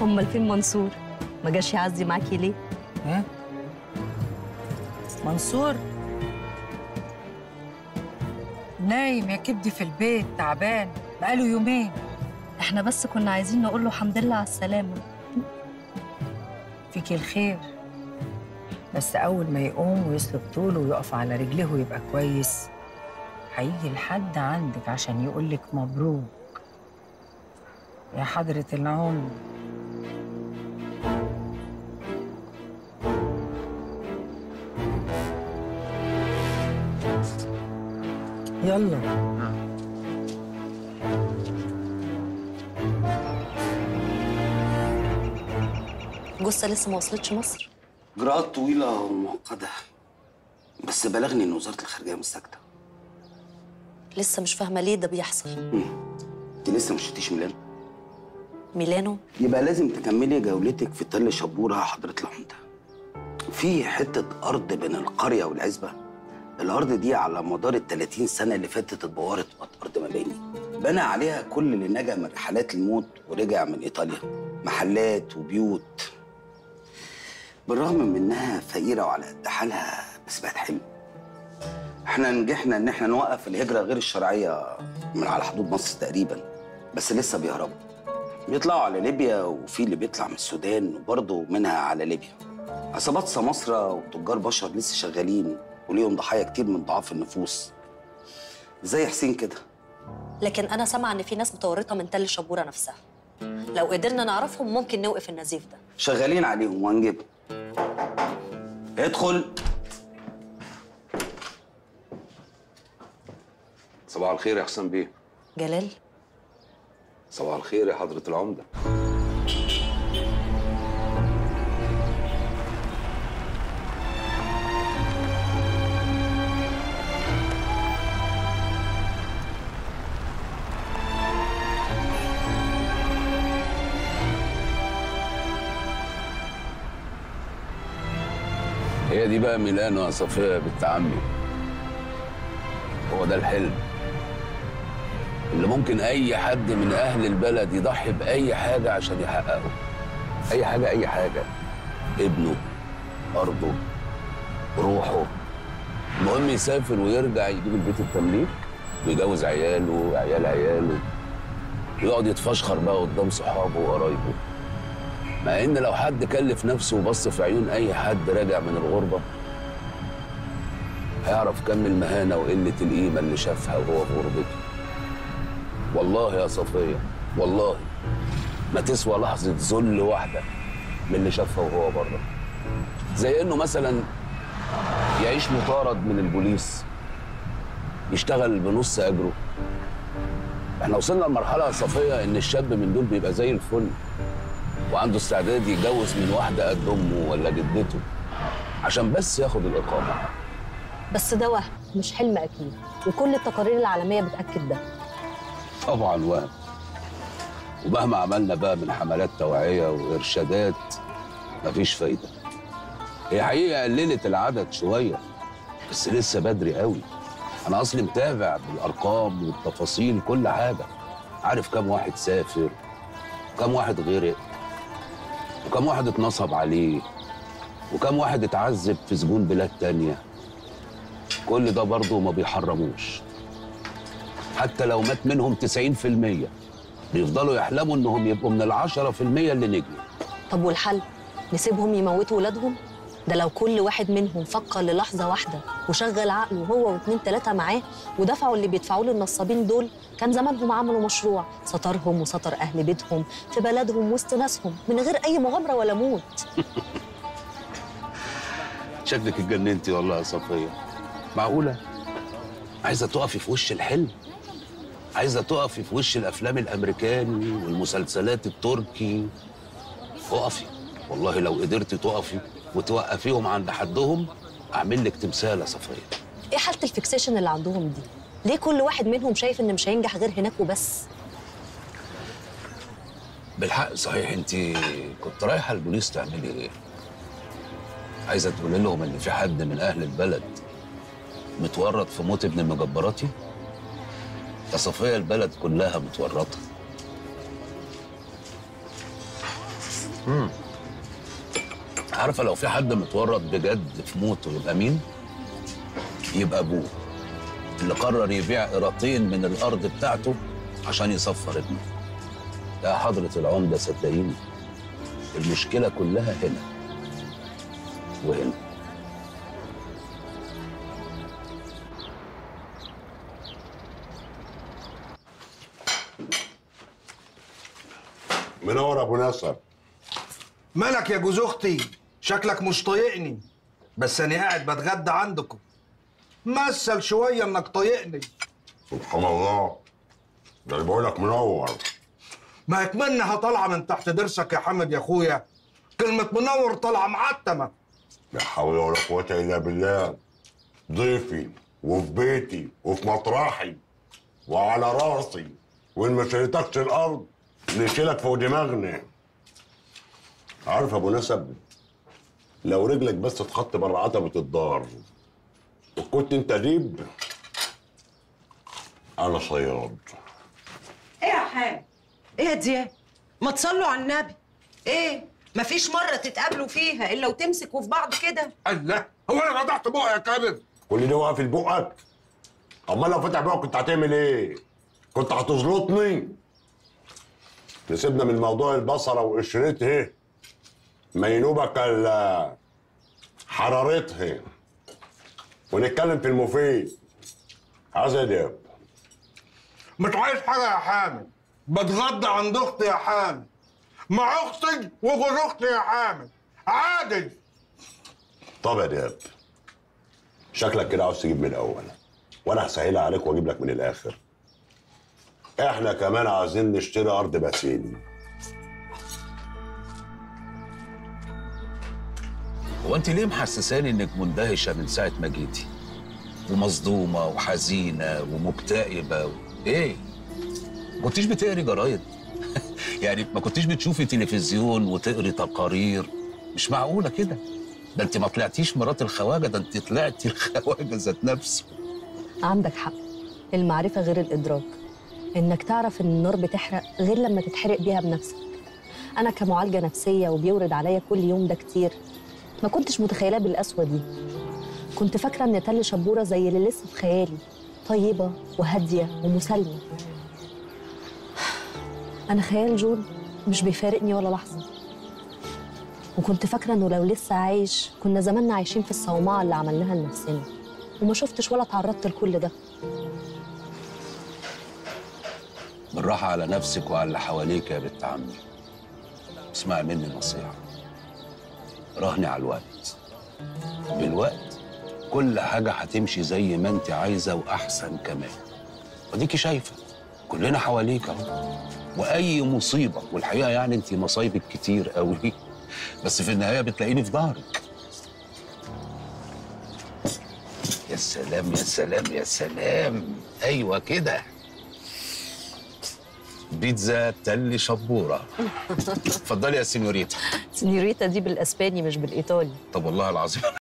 امال فين منصور ما جاش يعزي معاكي ليه ها منصور نايم يا كبدي في البيت تعبان بقاله يومين احنا بس كنا عايزين نقول له الحمد لله على السلامه فيكي الخير بس أول ما يقوم ويسلك طوله ويقف على رجليه ويبقى كويس هيجي لحد عندك عشان يقولك مبروك يا حضرة العمر يلا جثه لسه ما وصلتش مصر إجراءات طويلة ومعقدة بس بلغني إن وزارة الخارجية مش ساكتة لسه مش فاهمه ليه ده بيحصل أنت لسه مش شفتيش ميلان؟ ميلانو يبقى لازم تكملي جولتك في تل شبورة حضرة العمدة في حتة أرض بين القرية والعزبة الأرض دي على مدار ال 30 سنة اللي فاتت اتبورت بقت أرض مباني بنى عليها كل اللي نجا من رحلات الموت ورجع من إيطاليا محلات وبيوت بالرغم من إنها فقيرة وعلى قد حالها بس بقت حلم احنا نجحنا إن احنا نوقف الهجرة غير الشرعية من على حدود مصر تقريبا بس لسه بيهربوا بيطلعوا على ليبيا وفي اللي بيطلع من السودان وبرضه منها على ليبيا عصابات سماسرة وتجار بشر لسه شغالين وليهم ضحايا كتير من ضعاف النفوس زي حسين كده لكن انا سامعه ان في ناس متورطه من تل شبوره نفسها لو قدرنا نعرفهم ممكن نوقف النزيف ده شغالين عليهم وهنجيبهم ادخل صباح الخير يا حسام بيه جلال صباح الخير يا حضرة العمدة هي دي بقى ميلانو يا صفية بنت عمي هو ده الحلم اللي ممكن اي حد من اهل البلد يضحي باي حاجه عشان يحققه اي حاجه اي حاجه ابنه ارضه روحه المهم يسافر ويرجع يجيب البيت التمليك ويجوز عياله وعيال عياله ويقعد يتفشخر بقى قدام صحابه وقرايبه مع ان لو حد كلف نفسه وبص في عيون اي حد راجع من الغربه هيعرف كم المهانه وقله القيمه اللي شافها وهو في غربته والله يا صفية والله ما تسوى لحظة ذل واحدة من اللي شافها وهو بره زي انه مثلا يعيش مطارد من البوليس يشتغل بنص اجره احنا وصلنا لمرحلة يا صفية ان الشاب من دول بيبقى زي الفل وعنده استعداد يتجوز من واحدة قد امه ولا جدته عشان بس ياخد الإقامة بس ده وهم مش حلم اكيد وكل التقارير العالميه بتاكد ده طبعا وهم ومهما عملنا بقى من حملات توعية وإرشادات مفيش فايدة هي حقيقة قللت العدد شوية بس لسه بدري قوي أنا أصلي متابع بالأرقام والتفاصيل كل حاجة عارف كم واحد سافر وكم واحد غرق وكم واحد اتنصب عليه وكم واحد اتعذب في سجون بلاد تانية كل ده برضه ما بيحرموش حتى لو مات منهم 90% بيفضلوا يحلموا انهم يبقوا من العشرة في المية اللي نجوا طب والحل نسيبهم يموتوا ولادهم ده لو كل واحد منهم فكر للحظة واحدة وشغل عقله هو واتنين تلاتة معاه ودفعوا اللي بيدفعوه للنصابين دول كان زمانهم عملوا مشروع سترهم وستر أهل بيتهم في بلدهم وسط ناسهم من غير أي مغامرة ولا موت شكلك اتجننتي والله يا صفية معقولة عايزة تقفي في وش الحلم عايزة تقفي في وش الأفلام الأمريكاني والمسلسلات التركي اقفي والله لو قدرتي تقفي وتوقفيهم عند حدهم أعمل لك تمثال يا صفية إيه حالة الفيكسيشن اللي عندهم دي؟ ليه كل واحد منهم شايف إن مش هينجح غير هناك وبس؟ بالحق صحيح انت كنت رايحة البوليس تعملي ايه؟ عايزة تقولي لهم ان في حد من أهل البلد متورط في موت ابن مجبراتي؟ يا صفية البلد كلها متورطة عارفه لو في حد متورط بجد في موته يبقى مين؟ يبقى ابوه اللي قرر يبيع قراطين من الارض بتاعته عشان يصفر ابنه يا حضرة العمدة صدقيني المشكلة كلها هنا وهنا منور ابو نصر مالك يا جوز اختي شكلك مش طايقني بس انا قاعد بتغدى عندكم مثل شويه انك طايقني سبحان الله ده اللي بقول لك منور ما هي منها طالعه من تحت ضرسك يا حمد يا اخويا كلمه منور طالعه معتمه لا حول ولا قوه الا بالله ضيفي وفي بيتي وفي مطرحي وعلى راسي وان ما شريتكش الارض نشيلك فوق دماغنا عارف يا ابو نسب لو رجلك بس تخط بره عتبه الدار وكنت انت ديب انا صياد ايه يا حاج ايه يا دياب ما تصلوا على النبي ايه مفيش مرة تتقابلوا فيها إلا وتمسكوا في بعض كده الله هو انا فتحت بقى يا كابر كل ده واقف في بقك امال لو فتح بقك كنت هتعمل ايه كنت هتزلطني نسيبنا من موضوع البصره وقشرتها ما ينوبك الا حرارتها ونتكلم في المفيد عايز ايه دياب مش عايز حاجه يا حامد بتغدى عند اختي يا حامد مع اختي وجوز اختي يا حامد عادي طب يا دياب شكلك كده عاوز تجيب من الاول وانا هسهلها عليك واجيب لك من الاخر احنا كمان عايزين نشتري ارض بسيني هو انت ليه محسساني انك مندهشه من ساعه ما جيتي ومصدومه وحزينه ومكتئبه و... ايه ما كنتيش بتقري جرايد يعني ما كنتيش بتشوفي تلفزيون وتقري تقارير مش معقوله كده ده انت ما طلعتيش مرات الخواجه ده انت طلعتي الخواجه ذات نفسه عندك حق المعرفة غير الإدراك إنك تعرف إن النار بتحرق غير لما تتحرق بيها بنفسك أنا كمعالجة نفسية وبيورد عليا كل يوم ده كتير ما كنتش متخيلاه بالقسوة دي كنت فاكرة إن تل شبورة زي اللي لسه في خيالي طيبة وهادية ومسالمة أنا خيال جون مش بيفارقني ولا لحظة وكنت فاكرة إنه لو لسه عايش كنا زماننا عايشين في الصومعة اللي عملناها لنفسنا وما شفتش ولا تعرضت لكل ده بالراحه على نفسك وعلى اللي حواليك يا بنت عمي اسمعي مني نصيحه راهني على الوقت بالوقت كل حاجه هتمشي زي ما انت عايزه واحسن كمان وديكي شايفه كلنا حواليك اهو واي مصيبه والحقيقه يعني انت مصايبك كتير قوي بس في النهايه بتلاقيني في ظهرك يا سلام يا سلام يا سلام ايوه كده بيتزا تل شبوره اتفضلي يا سينيوريتا سينيوريتا دي بالاسباني مش بالايطالي طب والله العظيم